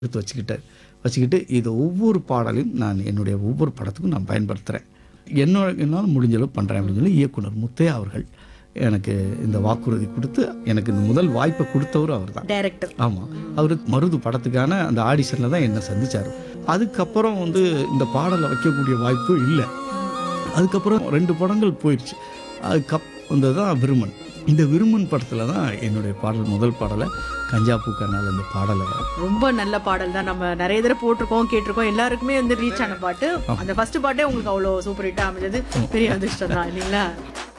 எடுத்து வச்சுக்கிட்டார் வச்சுக்கிட்டு இது ஒவ்வொரு பாடலையும் நான் என்னுடைய ஒவ்வொரு படத்துக்கும் நான் பயன்படுத்துகிறேன் என்ன என்னால் முடிஞ்ச அளவு பண்ணுறேன் அப்படின்னு சொல்லி இயக்குனர் முத்தையா அவர்கள் எனக்கு இந்த வாக்குறுதி கொடுத்து எனக்கு இந்த முதல் வாய்ப்பை கொடுத்தவரும் அவர் தான் டைரக்டர் ஆமாம் அவர் மருது படத்துக்கான அந்த ஆடிஷனில் தான் என்னை சந்திச்சார் அதுக்கப்புறம் வந்து இந்த பாடலை வைக்கக்கூடிய வாய்ப்பு இல்லை அதுக்கப்புறம் ரெண்டு படங்கள் போயிடுச்சு அதுக்கப் வந்தது தான் விருமன் இந்த விருமன் படத்தில் தான் என்னுடைய பாடல் முதல் பாடலை கஞ்சா பூக்கனால் இந்த பாடலை ரொம்ப நல்ல பாடல் தான் நம்ம நிறைய தடவை போட்டிருக்கோம் கேட்டிருக்கோம் எல்லாருக்குமே வந்து ரீச் ஆன பாட்டு அந்த ஃபர்ஸ்ட் பாட்டே உங்களுக்கு அவ்வளோ சூப்பர் ஹிட்டா அமைஞ்சது பெரிய அதிர்ஷ்டம் தான் இல்லைங்களா